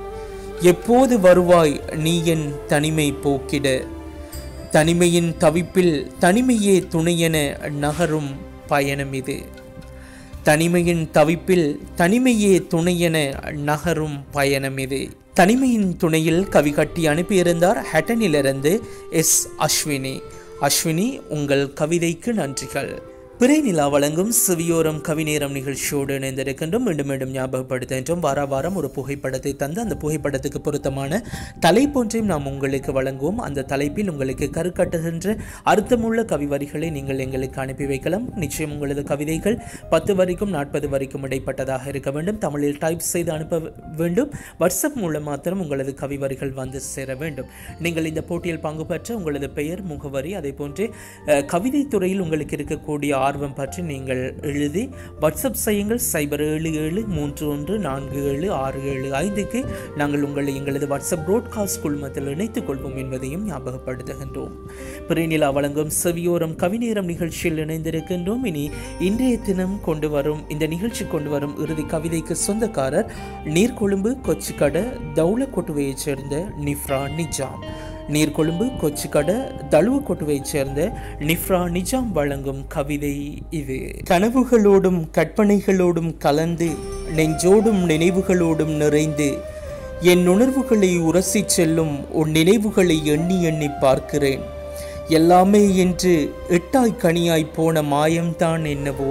Speaker 1: எப்போது வருவாய் நீ என் தனிமை போக்கிட தனிமையின் தவிப்பில் தனிமையே துணையென நகரும் பயணம் இது தனிமையின் தவிப்பில் தனிமையே துணையென நகரும் பயணம் இது தனிமையின் துணையில் கவி கட்டி அனுப்பியிருந்தார் ஹட்டனிலிருந்து எஸ் அஸ்வினி அஸ்வினி உங்கள் கவிதைக்கு நன்றிகள் பிறைநிலா வழங்கும் சிவியோரம் கவிநேரம் நிகழ்ச்சியோடு இணைந்திருக்கின்றோம் மீண்டும் மீண்டும் ஞாபகப்படுத்துகின்றோம் வார வாரம் ஒரு புகைப்படத்தை தந்து அந்த புகைப்படத்துக்கு பொருத்தமான தலைப்பொன்றையும் நாம் உங்களுக்கு வழங்குவோம் அந்த தலைப்பில் உங்களுக்கு கருக்கட்டுகின்ற அர்த்தமுள்ள கவி வரிகளை நீங்கள் எங்களுக்கு அனுப்பி வைக்கலாம் நிச்சயம் உங்களது கவிதைகள் பத்து வரைக்கும் நாற்பது வரைக்கும் இடைப்பட்டதாக இருக்க வேண்டும் தமிழில் டைப் செய்து அனுப்ப வேண்டும் வாட்ஸ்அப் மூலம் மாத்திரம் உங்களது கவி வரிகள் வந்து சேர வேண்டும் நீங்கள் இந்த போட்டியில் பங்கு பெற்ற உங்களது பெயர் முகவரி அதே போன்று அஹ், கவிதை துறையில் உங்களுக்கு இருக்கக்கூடிய ஆர்வம் பற்றி நீங்கள் எழுதி வாட்ஸ்அப் செய்யுங்கள் சைபர் ஏழு ஏழு மூன்று ஒன்று நான்கு ஏழு ஆறு ஏழு ஐந்துக்கு நாங்கள் உங்களை எங்களது வாட்ஸ்அப் ப்ரோட்காஸ்ட் குழுமத்தில் இணைத்துக் கொள்வோம் என்பதையும் ஞாபகப்படுத்துகின்றோம் பிறைநிலா வழங்கும் செவியோரம் கவிநேரம் நிகழ்ச்சியில் இணைந்திருக்கின்றோம் இனி இன்றைய தினம் கொண்டு வரும் இந்த நிகழ்ச்சி கொண்டு வரும் இறுதி கவிதைக்கு சொந்தக்காரர் நீர்கொழும்பு கொச்சிக்கடை தௌலக்கொட்டுவையைச் சேர்ந்த நிஃப்ரா நிஜாம் நீர்கொழும்பு கொச்சிக்கடை தழுவக்கொட்டுவையைச் சேர்ந்த நிஃப்ரா நிஜாம் வழங்கும் கவிதை இது கனவுகளோடும் கற்பனைகளோடும் கலந்து நெஞ்சோடும் நினைவுகளோடும் நிறைந்து என் உணர்வுகளை உரசிச் செல்லும் உன் நினைவுகளை எண்ணி எண்ணி பார்க்கிறேன் எல்லாமே என்று எட்டாய் கனியாய் போன மாயம்தான் என்னவோ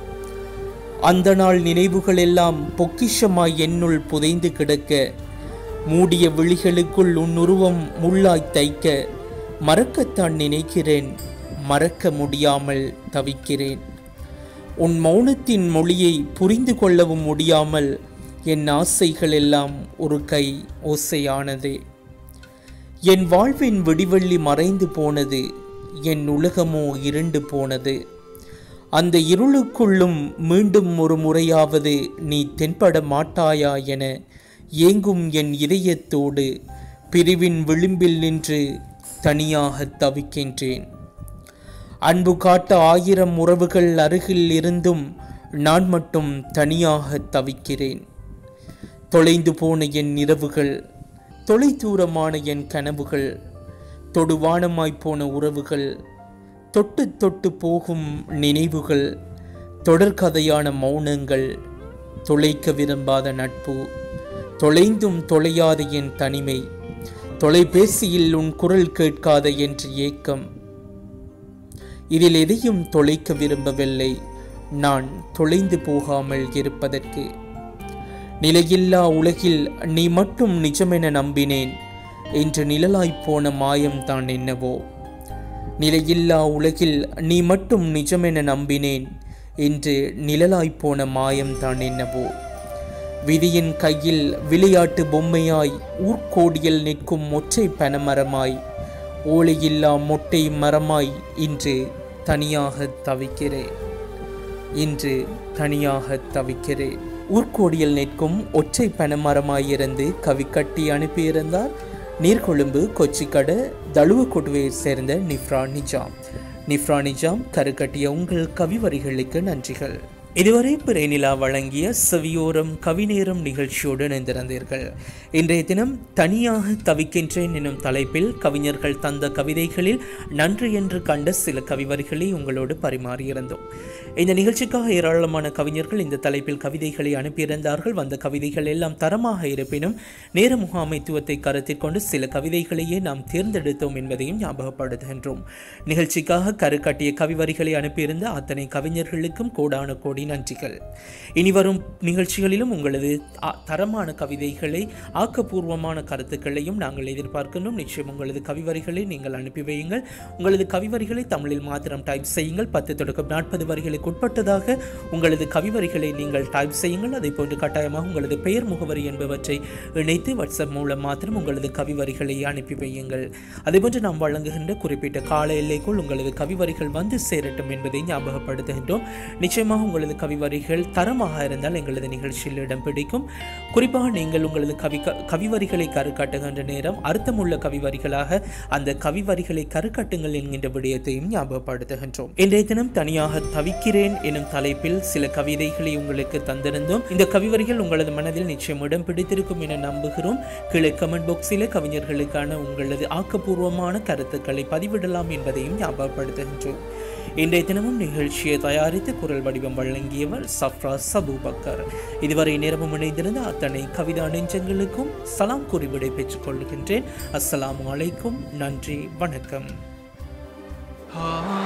Speaker 1: அந்த நாள் நினைவுகள் எல்லாம் பொக்கிஷமாய் என்னுள் புதைந்து கிடக்க மூடிய விழிகளுக்குள் உன் உருவம் முள்ளாய் தைக்க மறக்கத்தான் நினைக்கிறேன் மறக்க முடியாமல் தவிக்கிறேன் உன் மௌனத்தின் மொழியை புரிந்து கொள்ளவும் முடியாமல் என் ஆசைகள் எல்லாம் ஒரு கை ஓசையானதே என் வாழ்வின் விடிவெள்ளி மறைந்து போனது என் உலகமோ இருண்டு போனது அந்த இருளுக்குள்ளும் மீண்டும் ஒரு முறையாவது நீ தென்பட மாட்டாயா என ஏங்கும் என் இதயத்தோடு பிரிவின் விளிம்பில் நின்று தனியாக தவிக்கின்றேன் அன்பு காட்ட ஆயிரம் உறவுகள் அருகில் இருந்தும் நான் மட்டும் தனியாக தவிக்கிறேன் தொலைந்து போன என் இரவுகள் தொலைதூரமான என் கனவுகள் தொடுவானமாய்ப் போன உறவுகள் தொட்டு தொட்டு போகும் நினைவுகள் தொடர்கதையான மௌனங்கள் தொலைக்க விரும்பாத நட்பு தொலைந்தும் தொலையாத என் தனிமை தொலைபேசியில் உன் குரல் கேட்காத என்று ஏக்கம் இதில் எதையும் தொலைக்க விரும்பவில்லை நான் தொலைந்து போகாமல் இருப்பதற்கு நிலையில்லா உலகில் நீ மட்டும் நிஜமென நம்பினேன் என்று நிழலாய்ப் போன மாயம்தான் என்னவோ நிலையில்லா உலகில் நீ மட்டும் நிஜமென நம்பினேன் என்று நிழலாய்ப் போன மாயம்தான் என்னவோ விதியின் கையில் விளையாட்டு பொம்மையாய் ஊர்க்கோடியில் நிற்கும் ஒற்றை பனமரமாய் ஓலையில்லா மொட்டை மரமாய் இன்று தனியாக தவிக்கிறேன் இன்று தனியாக தவிக்கிறேன் ஊர்க்கோடியில் நிற்கும் ஒற்றை பனமரமாயிருந்து கவி கட்டி அனுப்பியிருந்தார் நீர்கொழும்பு கொச்சிக்கடை தழுவக்கொடுவையை சேர்ந்த நிஃப்ரா நிஜாம் நிஃப்ரா நிஜாம் கருக்கட்டிய உங்கள் கவி வரிகளுக்கு நன்றிகள் இதுவரை பிறைநிலா வழங்கிய செவியோரம் கவிநேரம் நிகழ்ச்சியோடு இணைந்திருந்தீர்கள் இன்றைய தினம் தனியாக தவிக்கின்றேன் எனும் தலைப்பில் கவிஞர்கள் தந்த கவிதைகளில் நன்று என்று கண்ட சில கவிவரிகளை உங்களோடு பரிமாறியிருந்தோம் இந்த நிகழ்ச்சிக்காக ஏராளமான கவிஞர்கள் இந்த தலைப்பில் கவிதைகளை அனுப்பியிருந்தார்கள் வந்த கவிதைகள் எல்லாம் தரமாக இருப்பினும் நேர முகாமைத்துவத்தை கருத்தில் கொண்டு சில கவிதைகளையே நாம் தேர்ந்தெடுத்தோம் என்பதையும் ஞாபகப்படுத்துகின்றோம் நிகழ்ச்சிக்காக கருக்காட்டிய கவிவரிகளை அனுப்பியிருந்த அத்தனை கவிஞர்களுக்கும் கோடான கோடி நன்றிகள் இனி வரும் நிகழ்ச்சிகளிலும் உங்களது அ- தரமான கவிதைகளை ஆக்கப்பூர்வமான கருத்துக்களையும் நாங்கள் எதிர்பார்க்கின்றோம் நிச்சயம் உங்களது கவிவரிகளை நீங்கள் அனுப்பி வையுங்கள் உங்களது கவிவரிகளை தமிழில் மாத்திரம் டைப் செய்யுங்கள் பத்து தொடக்கம் நாற்பது வரிகளுக்கு உட்பட்டதாக உங்களது கவிவரிகளை நீங்கள் டைப் செய்யுங்கள் அதே போன்று கட்டாயமாக உங்களது பெயர் முகவரி என்பவற்றை இணைத்து வாட்ஸ்அப் மூலம் மாத்திரம் உங்களது கவிவரிகளை அனுப்பி வையுங்கள் அதேபோன்று நாம் வழங்குகின்ற குறிப்பிட்ட கால எல்லைக்குள் உங்களது கவிவரிகள் வந்து சேரட்டும் என்பதை ஞாபகப்படுத்துகின்றோம் நிச்சயமாக உங்களது கவிவரிகள் தரமாக இருந்தால் எங்களது நிகழ்ச்சியில் இடம் பிடிக்கும் குறிப்பாக நீங்கள் உங்களது கவி கவிவரிகளை கருக்காட்டுகின்ற நேரம் அர்த்தமுள்ள கவிவரிகளாக அந்த கவிவரிகளை கருக்கட்டுங்கள் என்கின்ற விடயத்தையும் ஞாபகப்படுத்துகின்றோம் இன்றைய தினம் தனியாக தவிக்கிறேன் எனும் தலைப்பில் சில கவிதைகளை உங்களுக்கு தந்திருந்தோம் இந்த கவிவரிகள் உங்களது மனதில் நிச்சயம் இடம் பிடித்திருக்கும் என நம்புகிறோம் கீழே கமெண்ட் பாக்ஸில் கவிஞர்களுக்கான உங்களது ஆக்கப்பூர்வமான கருத்துக்களை பதிவிடலாம் என்பதையும் ஞாபகப்படுத்துகின்றோம் இன்றைய தினமும் நிகழ்ச்சியை தயாரித்து குரல் வடிவம் வழங்கியவர் சஃப்ரா சபூபக்கர் இதுவரை நேரமும் இணைந்திருந்த அத்தனை கவிதா நெஞ்சங்களுக்கும் சலாம் கூறி விடை பெற்றுக் கொள்கின்றேன் அஸ்ஸலாமு அலைக்கும் நன்றி வணக்கம்
Speaker 2: ஆ